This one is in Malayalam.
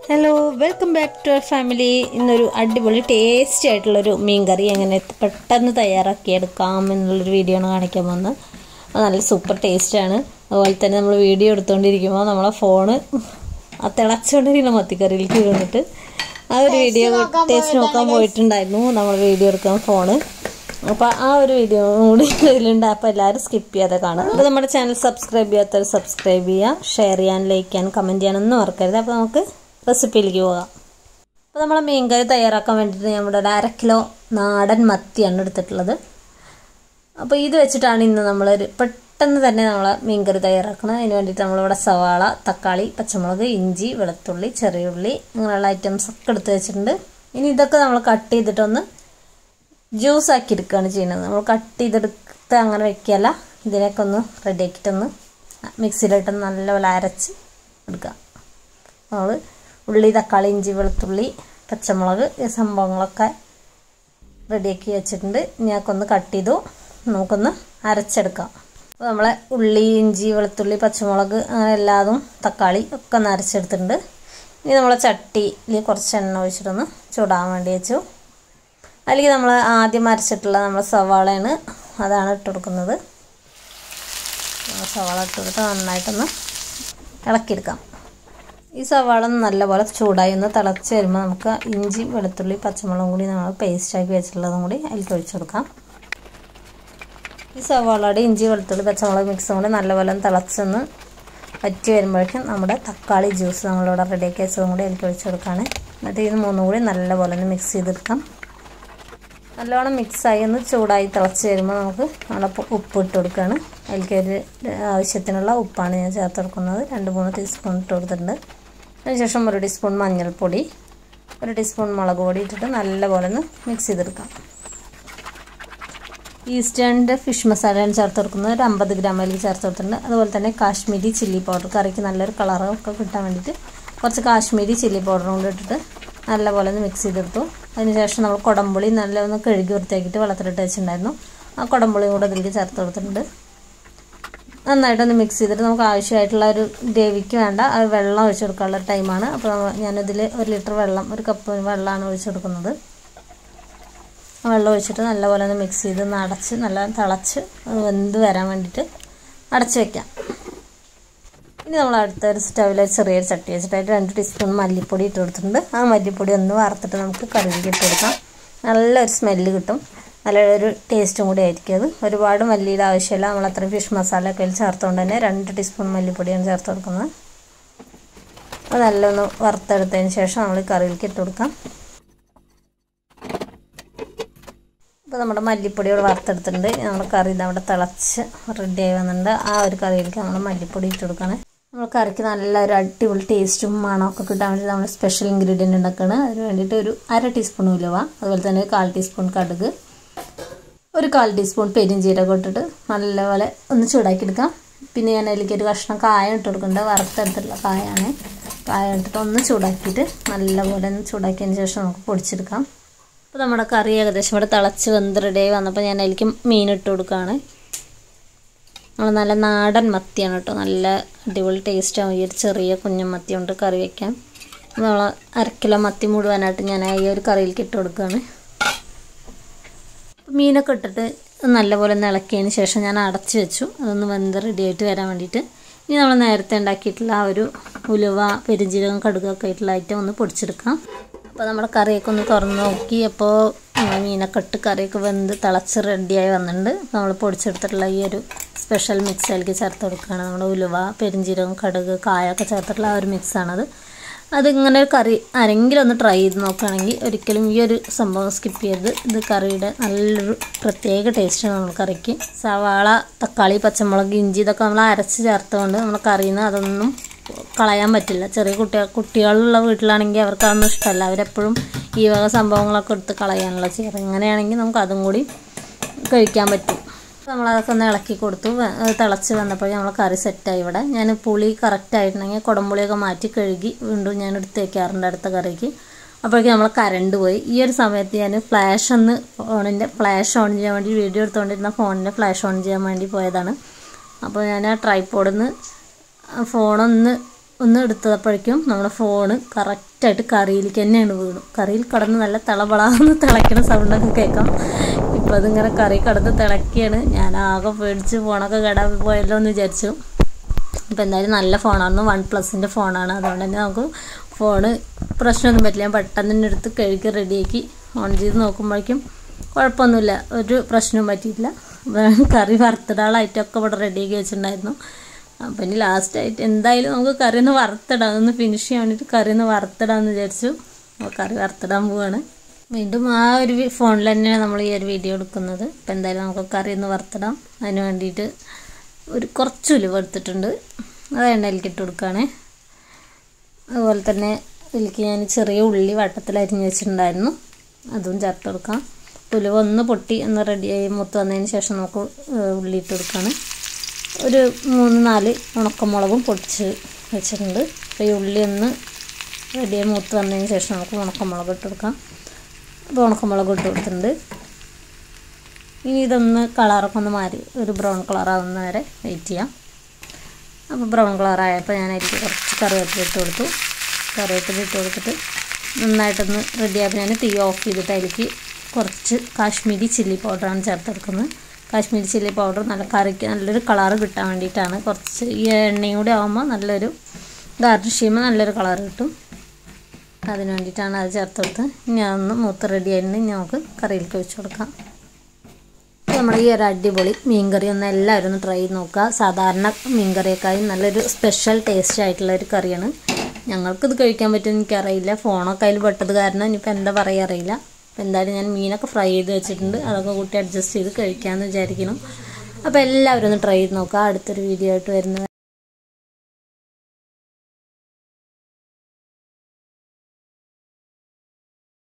hello welcome back to our family ഇന്നൊരു അടിപൊളി ടേസ്റ്റി ആയിട്ടുള്ളൊരു മീൻ കറി എങ്ങനെ പെട്ടെന്ന് തയ്യാറാക്കിയെടുക്കാം എന്നുള്ളൊരു വീഡിയോ ആണ് കാണിക്കാൻ പോകുന്നത് അത് നല്ല സൂപ്പർ ടേസ്റ്റാണ് അതുപോലെ തന്നെ നമ്മൾ വീഡിയോ എടുത്തുകൊണ്ടിരിക്കുമ്പോൾ നമ്മളെ ഫോണ് ആ തിളച്ചുകൊണ്ടിരിക്കുന്ന മത്തിക്കറിയിലേക്ക് വീണിട്ട് ആ ഒരു വീഡിയോ ടേസ്റ്റ് നോക്കാൻ പോയിട്ടുണ്ടായിരുന്നു നമ്മൾ വീഡിയോ എടുക്കാൻ ഫോണ് അപ്പോൾ ആ ഒരു വീഡിയോ കൂടി ഇതിലുണ്ട് അപ്പോൾ എല്ലാവരും സ്കിപ്പ് ചെയ്യാതെ കാണും അപ്പോൾ നമ്മുടെ ചാനൽ സബ്സ്ക്രൈബ് ചെയ്യാത്തവർ സബ്സ്ക്രൈബ് ചെയ്യുക ഷെയർ ചെയ്യാൻ ലൈക്ക് ചെയ്യാൻ കമൻറ്റ് ചെയ്യാനൊന്നും മറക്കരുത് അപ്പോൾ നമുക്ക് റെസിപ്പിയിലേക്ക് പോകാം അപ്പോൾ നമ്മൾ മീൻകറി തയ്യാറാക്കാൻ വേണ്ടിയിട്ട് നമ്മുടെ ഒരു അര കിലോ നാടൻ മത്തിയാണ് എടുത്തിട്ടുള്ളത് അപ്പോൾ ഇത് വെച്ചിട്ടാണ് ഇന്ന് നമ്മളൊരു പെട്ടെന്ന് തന്നെ നമ്മൾ മീൻകറി തയ്യാറാക്കുന്നത് അതിന് വേണ്ടിയിട്ട് നമ്മളിവിടെ സവാള തക്കാളി പച്ചമുളക് ഇഞ്ചി വെളുത്തുള്ളി ചെറിയുള്ളി അങ്ങനെയുള്ള ഐറ്റംസ് ഒക്കെ എടുത്ത് വെച്ചിട്ടുണ്ട് ഇനി ഇതൊക്കെ നമ്മൾ കട്ട് ചെയ്തിട്ടൊന്ന് ജ്യൂസ് ആക്കി എടുക്കുകയാണ് ചെയ്യുന്നത് നമ്മൾ കട്ട് ചെയ്തെടുത്ത് അങ്ങനെ വെക്കുകയല്ല ഇതിനൊക്കെ ഒന്ന് റെഡി ആക്കിയിട്ടൊന്ന് മിക്സിയിലിട്ട് നല്ലപോലെ അരച്ച് എടുക്കുക നമ്മൾ ഉള്ളി തക്കാളി ഇഞ്ചി വെളുത്തുള്ളി പച്ചമുളക് ഈ സംഭവങ്ങളൊക്കെ റെഡിയാക്കി വെച്ചിട്ടുണ്ട് ഇനിയൊക്കെ ഒന്ന് കട്ട് ചെയ്തു നമുക്കൊന്ന് അരച്ചെടുക്കാം അപ്പോൾ നമ്മളെ ഉള്ളി ഇഞ്ചി വെളുത്തുള്ളി പച്ചമുളക് അങ്ങനെ എല്ലാതും തക്കാളി ഒക്കെ ഒന്ന് അരച്ചെടുത്തിട്ടുണ്ട് ഇനി നമ്മളെ ചട്ടിയിൽ കുറച്ച് എണ്ണ ഒഴിച്ചിട്ടൊന്ന് ചൂടാൻ വേണ്ടി വെച്ചു അതിലേക്ക് നമ്മൾ ആദ്യം അരച്ചിട്ടുള്ള നമ്മൾ സവാളയാണ് അതാണ് ഇട്ട് കൊടുക്കുന്നത് സവാള ഇട്ട് കൊടുത്ത് നന്നായിട്ടൊന്ന് ഇളക്കിയെടുക്കാം ഈ സവാള നല്ലപോലെ ചൂടായി ഒന്ന് തിളച്ച് വരുമ്പോൾ നമുക്ക് ഇഞ്ചി വെളുത്തുള്ളി പച്ചമുളകും കൂടി നമ്മൾ പേസ്റ്റാക്കി വെച്ചിട്ടുള്ളതും കൂടി അതിലേക്ക് ഒഴിച്ചു കൊടുക്കാം ഈ സവാളയുടെ ഇഞ്ചി വെളുത്തുള്ളി പച്ചമുളക് മിക്സും കൂടി നല്ലപോലെ തിളച്ചൊന്ന് വറ്റി വരുമ്പോഴേക്കും നമ്മുടെ തക്കാളി ജ്യൂസ് നമ്മളിവിടെ റെഡിയാക്കി വെച്ചതും കൂടി അതിലേക്ക് ഒഴിച്ചു കൊടുക്കുകയാണ് എന്നിട്ട് ഇത് മൂന്നും കൂടി നല്ലപോലെ ഒന്ന് മിക്സ് ചെയ്തെടുക്കാം നല്ലോണം മിക്സായി ഒന്ന് ചൂടായി തിളച്ച് വരുമ്പോൾ നമുക്ക് നമ്മുടെ ഉപ്പ് ഇട്ട് കൊടുക്കുകയാണ് അതിലേക്ക് ഒരു ആവശ്യത്തിനുള്ള ഉപ്പാണ് ഞാൻ ചേർത്ത് കൊടുക്കുന്നത് രണ്ട് മൂന്ന് ടീസ്പൂൺ ഇട്ട് കൊടുത്തിട്ടുണ്ട് അതിനുശേഷം ഒരു ടീസ്പൂൺ മഞ്ഞൾപ്പൊടി ഒരു ടീസ്പൂൺ മുളക് പൊടി ഇട്ടിട്ട് നല്ലപോലെ ഒന്ന് മിക്സ് ചെയ്തെടുക്കാം ഈസ്റ്റേണിൻ്റെ ഫിഷ് മസാലയാണ് ചേർത്ത് കൊടുക്കുന്നത് ഒരു അമ്പത് ഗ്രാം അതിലേക്ക് ചേർത്ത് കൊടുത്തിട്ടുണ്ട് അതുപോലെ തന്നെ കാശ്മീരി ചില്ലി പൗഡർ കറിക്ക് നല്ലൊരു കളറൊക്കെ കിട്ടാൻ വേണ്ടിയിട്ട് കുറച്ച് കാശ്മീരി ചില്ലി പൗഡറും കൂടി ഇട്ടിട്ട് നല്ലപോലെ ഒന്ന് മിക്സ് ചെയ്തെടുത്തു അതിനുശേഷം നമ്മൾ കുടംപുളി നല്ല ഒന്ന് കഴുകി വൃത്തിയാക്കിയിട്ട് വെള്ളത്തിലിട്ട് വെച്ചിട്ടുണ്ടായിരുന്നു ആ കുടംപുളിയും കൂടെ ഇതിലേക്ക് ചേർത്ത് കൊടുത്തിട്ടുണ്ട് നന്നായിട്ടൊന്ന് മിക്സ് ചെയ്തിട്ട് നമുക്ക് ആവശ്യമായിട്ടുള്ള ഒരു ഗ്രേവിക്ക് വേണ്ട അത് വെള്ളം ഒഴിച്ചു കൊടുക്കാനുള്ള ടൈമാണ് അപ്പോൾ ഞാനിതിൽ ഒരു ലിറ്റർ വെള്ളം ഒരു കപ്പ് വെള്ളമാണ് ഒഴിച്ചു കൊടുക്കുന്നത് വെള്ളം ഒഴിച്ചിട്ട് നല്ലപോലെ ഒന്ന് മിക്സ് ചെയ്ത് ഒന്ന് അടച്ച് നല്ല തിളച്ച് വെന്ത് വരാൻ വേണ്ടിയിട്ട് അടച്ച് വെക്കാം ഇനി നമ്മൾ അടുത്ത ഒരു സ്റ്റവിൽ ചെറിയൊരു ചട്ടി വെച്ചിട്ടായിട്ട് രണ്ട് ടീസ്പൂൺ മല്ലിപ്പൊടി ഇട്ട് കൊടുത്തിട്ടുണ്ട് ആ മല്ലിപ്പൊടി ഒന്ന് വറുത്തിട്ട് നമുക്ക് കറിയിലേക്ക് ഇട്ട് കൊടുക്കാം നല്ലൊരു സ്മെല്ല് കിട്ടും നല്ലൊരു ടേസ്റ്റും കൂടി ആയിരിക്കും അത് ഒരുപാട് മല്ലിയുടെ ആവശ്യമില്ല നമ്മൾ അത്രയും ഫിഷ് മസാല ഒക്കെ ചേർത്തുകൊണ്ട് തന്നെ രണ്ട് ടീസ്പൂൺ മല്ലിപ്പൊടിയാണ് ചേർത്ത് കൊടുക്കുന്നത് അത് നല്ലൊന്ന് വറുത്തെടുത്തതിന് ശേഷം നമ്മൾ കറിയിലേക്ക് ഇട്ട് കൊടുക്കാം ഇപ്പോൾ നമ്മുടെ മല്ലിപ്പൊടിയോട് വറുത്തെടുത്തിട്ടുണ്ട് നമ്മുടെ കറി ഇതവിടെ തിളച്ച് റെഡിയായി വന്നിട്ടുണ്ട് ആ ഒരു കറിയിലേക്ക് നമ്മൾ മല്ലിപ്പൊടി ഇട്ട് കൊടുക്കുകയാണ് നമ്മൾ കറിക്ക് നല്ല ഒരു അടിപൊളി ടേസ്റ്റും മണമൊക്കെ കിട്ടാൻ വേണ്ടി നമ്മൾ സ്പെഷ്യൽ ഇൻഗ്രീഡിയൻ്റ് ഉണ്ടാക്കുകയാണ് അതിന് വേണ്ടിയിട്ട് ഒരു അര ടീസ്പൂൺ ഉലുവ അതുപോലെ തന്നെ ഒരു കാൽ ടീസ്പൂൺ കടുക് ഒരു കാൽ ടീസ്പൂൺ പെരിഞ്ചീരകം ഇട്ടിട്ട് നല്ലപോലെ ഒന്ന് ചൂടാക്കി എടുക്കാം പിന്നെ ഞാൻ അതിലേക്ക് ഒരു കഷ്ണം കായം ഇട്ട് കൊടുക്കുന്നുണ്ട് വറുത്തെടുത്തിട്ടുള്ള കായാണ് കായം ഇട്ടിട്ട് ഒന്ന് ചൂടാക്കിയിട്ട് നല്ലപോലെ ഒന്ന് ചൂടാക്കിയതിന് ശേഷം നമുക്ക് പൊടിച്ചെടുക്കാം അപ്പോൾ നമ്മുടെ കറി ഏകദേശം ഇവിടെ തിളച്ച് വെന്ത് റെഡിയായി വന്നപ്പോൾ ഞാൻ അതിലേക്ക് മീൻ ഇട്ട് കൊടുക്കുകയാണ് നമ്മൾ നല്ല നാടൻ മത്തിയാണ് കേട്ടോ നല്ല അടിപൊളി ടേസ്റ്റാവും ഈ ഒരു ചെറിയ കുഞ്ഞൻ മത്തി കൊണ്ട് കറി വയ്ക്കാം നമ്മൾ അരക്കിലോ മത്തി മുഴുവനായിട്ട് ഞാൻ ഈ ഒരു കറിയിലേക്ക് ഇട്ട് കൊടുക്കുകയാണ് മീനൊക്കെ ഇട്ടിട്ട് നല്ലപോലെ ഒന്ന് ഇളക്കിയതിന് ശേഷം ഞാൻ അടച്ച് വെച്ചു അതൊന്ന് വെന്ത് റെഡി ആയിട്ട് വരാൻ വേണ്ടിയിട്ട് ഇനി നമ്മൾ നേരത്തെ ഉണ്ടാക്കിയിട്ടുള്ള ആ ഒരു ഉലുവ പെരുംജീരകം കടുകൊക്കെ ആയിട്ടുള്ള ഐറ്റം ഒന്ന് പൊടിച്ചെടുക്കാം അപ്പോൾ നമ്മുടെ കറിയൊക്കെ ഒന്ന് തുറന്ന് നോക്കി അപ്പോൾ മീനൊക്കെ ഇട്ട് കറിയൊക്കെ വെന്ത് തിളച്ച് റെഡിയായി വന്നിട്ടുണ്ട് നമ്മൾ പൊടിച്ചെടുത്തിട്ടുള്ള ഈ ഒരു സ്പെഷ്യൽ മിക്സ് അതിലേക്ക് ചേർത്ത് കൊടുക്കുകയാണ് നമ്മുടെ ഉലുവ പെരിഞ്ചീരകം കടുക് കായൊക്കെ ചേർത്തിട്ടുള്ള ആ ഒരു മിക്സാണത് അതിങ്ങനെ ഒരു കറി ആരെങ്കിലും ഒന്ന് ട്രൈ ചെയ്ത് നോക്കുകയാണെങ്കിൽ ഒരിക്കലും ഈ ഒരു സംഭവം സ്കിപ്പ് ചെയ്ത് ഇത് കറിയുടെ നല്ലൊരു പ്രത്യേക ടേസ്റ്റാണ് നമ്മൾ കറിക്ക് സവാള തക്കാളി പച്ചമുളക് ഇഞ്ചി ഇതൊക്കെ നമ്മൾ അരച്ച് ചേർത്തുകൊണ്ട് നമ്മൾ കറിയിൽ നിന്ന് അതൊന്നും കളയാൻ പറ്റില്ല ചെറിയ കുട്ടികൾ കുട്ടികളുള്ള വീട്ടിലാണെങ്കിൽ അവർക്ക് അതൊന്നും ഇഷ്ടമല്ല അവരെപ്പോഴും ഈ വക സംഭവങ്ങളൊക്കെ എടുത്ത് കളയാനുള്ള ചെയ്യാറ് ഇങ്ങനെയാണെങ്കിൽ നമുക്ക് അതും കൂടി കഴിക്കാൻ പറ്റും നമ്മളതൊക്കെ ഒന്ന് ഇളക്കി കൊടുത്തു തിളച്ച് വന്നപ്പോൾ നമ്മൾ കറി സെറ്റായി ഇവിടെ ഞാൻ പുളി കറക്റ്റ് ആയിട്ടുണ്ടെങ്കിൽ കുടംപുളിയൊക്കെ മാറ്റി കഴുകി വീണ്ടും ഞാൻ എടുത്ത് വയ്ക്കാറുണ്ട് അടുത്ത കറിക്ക് അപ്പോഴേക്കും നമ്മൾ കറണ്ട് പോയി ഈ ഒരു സമയത്ത് ഞാൻ ഫ്ലാഷ് ഒന്ന് ഫോണിൻ്റെ ഫ്ലാഷ് ഓൺ ചെയ്യാൻ വേണ്ടി വീഡിയോ എടുത്തുകൊണ്ടിരുന്ന ഫോണിൻ്റെ ഫ്ലാഷ് ഓൺ ചെയ്യാൻ വേണ്ടി പോയതാണ് അപ്പോൾ ഞാൻ ആ ട്രൈപ്പോഡിൽ നിന്ന് ഫോണൊന്ന് ഒന്ന് എടുത്തപ്പോഴേക്കും നമ്മുടെ ഫോണ് കറക്റ്റായിട്ട് കറിയിലേക്ക് തന്നെയാണ് വീണു കറിയിൽ കടന്ന് നല്ല തിളപളാന്ന് തിളയ്ക്കണ സൗണ്ടൊക്കെ കേൾക്കാം ഇപ്പം അതിങ്ങനെ കറി കടന്ന് തിളക്കിയാണ് ഞാൻ ആകെ പേടിച്ച് ഫോണൊക്കെ കേടാൻ പോയല്ലോ എന്ന് വിചാരിച്ചു അപ്പോൾ എന്തായാലും നല്ല ഫോണാണ് വൺ പ്ലസിൻ്റെ ഫോണാണ് അതുകൊണ്ട് തന്നെ നമുക്ക് ഫോണ് പ്രശ്നമൊന്നും പറ്റില്ല ഞാൻ പെട്ടെന്ന് തന്നെ എടുത്ത് കഴുകി റെഡിയാക്കി ഓൺ ചെയ്ത് നോക്കുമ്പോഴേക്കും കുഴപ്പമൊന്നുമില്ല ഒരു പ്രശ്നവും പറ്റിയിട്ടില്ല കറി വറുത്തിടാളായിട്ടൊക്കെ ഇവിടെ റെഡിയാക്കി വെച്ചിട്ടുണ്ടായിരുന്നു അപ്പം ഇനി ലാസ്റ്റായിട്ട് എന്തായാലും നമുക്ക് കറി ഒന്ന് വറുത്തിടാം അതൊന്ന് ഫിനിഷ് ചെയ്യാൻ വേണ്ടിയിട്ട് കറി ഒന്ന് വറുത്തിടാമെന്ന് വിചാരിച്ചു അപ്പോൾ കറി വറുത്തിടാൻ പോവാണ് വീണ്ടും ആ ഒരു ഫോണിൽ തന്നെയാണ് നമ്മൾ ഈ ഒരു വീഡിയോ എടുക്കുന്നത് അപ്പോൾ എന്തായാലും നമുക്ക് കറി ഒന്ന് വറുത്തിടാം അതിന് വേണ്ടിയിട്ട് ഒരു കുറച്ച് ഉലുവ എടുത്തിട്ടുണ്ട് അത് എണ്ണയിലേക്ക് ഇട്ട് കൊടുക്കുകയാണേ അതുപോലെ തന്നെ ഇതിലേക്ക് ഞാൻ ചെറിയ ഉള്ളി വട്ടത്തിൽ അരിഞ്ഞ് വെച്ചിട്ടുണ്ടായിരുന്നു അതും ചേർത്ത് കൊടുക്കാം ഉലുവ ഒന്ന് പൊട്ടി ഒന്ന് റെഡിയായി മൂത്ത് വന്നതിന് ശേഷം നമുക്ക് ഉള്ളി ഇട്ട് കൊടുക്കുകയാണ് ഒരു മൂന്ന് നാല് ഉണക്കമുളകും പൊടിച്ച് വെച്ചിട്ടുണ്ട് അപ്പോൾ ഈ ഉള്ളി ഒന്ന് റെഡിയായി മൂത്ത് വന്നതിന് ശേഷം നമുക്ക് ഉണക്കമുളക് ഇട്ട് കൊടുക്കാം അപ്പോൾ ഉണക്കമുളക് ഇട്ട് കൊടുത്തിട്ടുണ്ട് ഇനി ഇതൊന്ന് കളറൊക്കെ ഒന്ന് മാറി ഒരു ബ്രൗൺ കളർ ആവുന്ന വരെ വെയിറ്റ് ചെയ്യാം അപ്പോൾ ബ്രൗൺ കളർ ആയപ്പോൾ ഞാൻ അതിലേക്ക് കുറച്ച് കറിവേപ്പില ഇട്ട് കൊടുത്തു കറിവേപ്പില ഇട്ട് കൊടുത്തിട്ട് നന്നായിട്ടൊന്ന് റെഡിയായപ്പോൾ ഞാൻ തീ ഓഫ് ചെയ്തിട്ട് അതിലേക്ക് കുറച്ച് കാശ്മീരി ചില്ലി പൗഡറാണ് ചേർത്തെടുക്കുന്നത് കാശ്മീരി ചില്ലി പൗഡർ നല്ല കറിക്ക് നല്ലൊരു കളറ് കിട്ടാൻ വേണ്ടിയിട്ടാണ് കുറച്ച് ഈ എണ്ണയും കൂടി ആകുമ്പോൾ നല്ലൊരു ഗാർണിഷ് ചെയ്യുമ്പോൾ നല്ലൊരു കളർ കിട്ടും അതിന് വേണ്ടിയിട്ടാണ് അത് ചേർത്ത് കൊടുത്ത് ഇനി അതൊന്ന് മൂത്ത് റെഡി ആയിട്ട് നമുക്ക് കറിയിലേക്ക് വെച്ച് കൊടുക്കാം നമ്മുടെ ഈ ഒരു അടിപൊളി മീൻകറി ഒന്ന് എല്ലാവരും ഒന്ന് ട്രൈ ചെയ്ത് നോക്കുക സാധാരണ മീൻകറിയേക്കാളും നല്ലൊരു സ്പെഷ്യൽ ടേസ്റ്റ് ആയിട്ടുള്ള ഒരു കറിയാണ് ഞങ്ങൾക്കിത് കഴിക്കാൻ പറ്റുമെന്ന് എനിക്കറിയില്ല ഫോണൊക്കെ അതിൽ പെട്ടത് കാരണം ഇനിയിപ്പോൾ എന്താ പറയുക അറിയില്ല അപ്പോൾ എന്തായാലും ഞാൻ മീനൊക്കെ ഫ്രൈ ചെയ്ത് വെച്ചിട്ടുണ്ട് അതൊക്കെ കൂട്ടി അഡ്ജസ്റ്റ് ചെയ്ത് കഴിക്കാമെന്ന് വിചാരിക്കണം അപ്പോൾ എല്ലാവരും ഒന്ന് ട്രൈ ചെയ്ത് നോക്കുക അടുത്തൊരു വീഡിയോ ആയിട്ട് വരുന്നത്